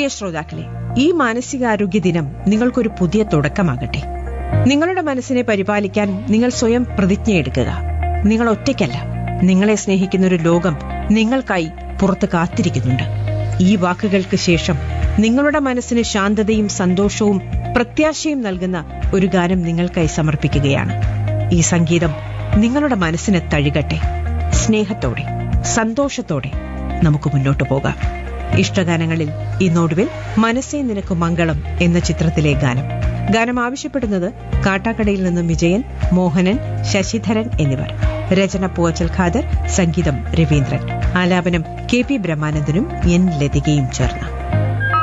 പ്രിയ ശ്രോതാക്കളെ ഈ മാനസികാരോഗ്യ ദിനം നിങ്ങൾക്കൊരു പുതിയ തുടക്കമാകട്ടെ നിങ്ങളുടെ മനസ്സിനെ പരിപാലിക്കാൻ നിങ്ങൾ സ്വയം പ്രതിജ്ഞയെടുക്കുക നിങ്ങൾ ഒറ്റയ്ക്കല്ല നിങ്ങളെ സ്നേഹിക്കുന്ന ഒരു ലോകം നിങ്ങൾക്കായി പുറത്ത് കാത്തിരിക്കുന്നുണ്ട് ഈ വാക്കുകൾക്ക് ശേഷം നിങ്ങളുടെ മനസ്സിന് ശാന്തതയും സന്തോഷവും പ്രത്യാശയും നൽകുന്ന ഒരു ഗാനം നിങ്ങൾക്കായി സമർപ്പിക്കുകയാണ് ഈ സംഗീതം നിങ്ങളുടെ മനസ്സിനെ തഴുകട്ടെ സ്നേഹത്തോടെ സന്തോഷത്തോടെ നമുക്ക് മുന്നോട്ടു പോകാം ഇഷ്ടഗാനങ്ങളിൽ ഇന്നൊടുവിൽ മനസ്സേ നിനക്ക് മംഗളം എന്ന ചിത്രത്തിലെ ഗാനം ഗാനം ആവശ്യപ്പെടുന്നത് കാട്ടാക്കടയിൽ നിന്നും വിജയൻ മോഹനൻ ശശിധരൻ എന്നിവർ രചന പൂവച്ചൽ ഖാദർ സംഗീതം രവീന്ദ്രൻ ആലാപനം കെ പി ബ്രഹ്മാനന്ദനും എൻ ലതികയും ചേർന്ന്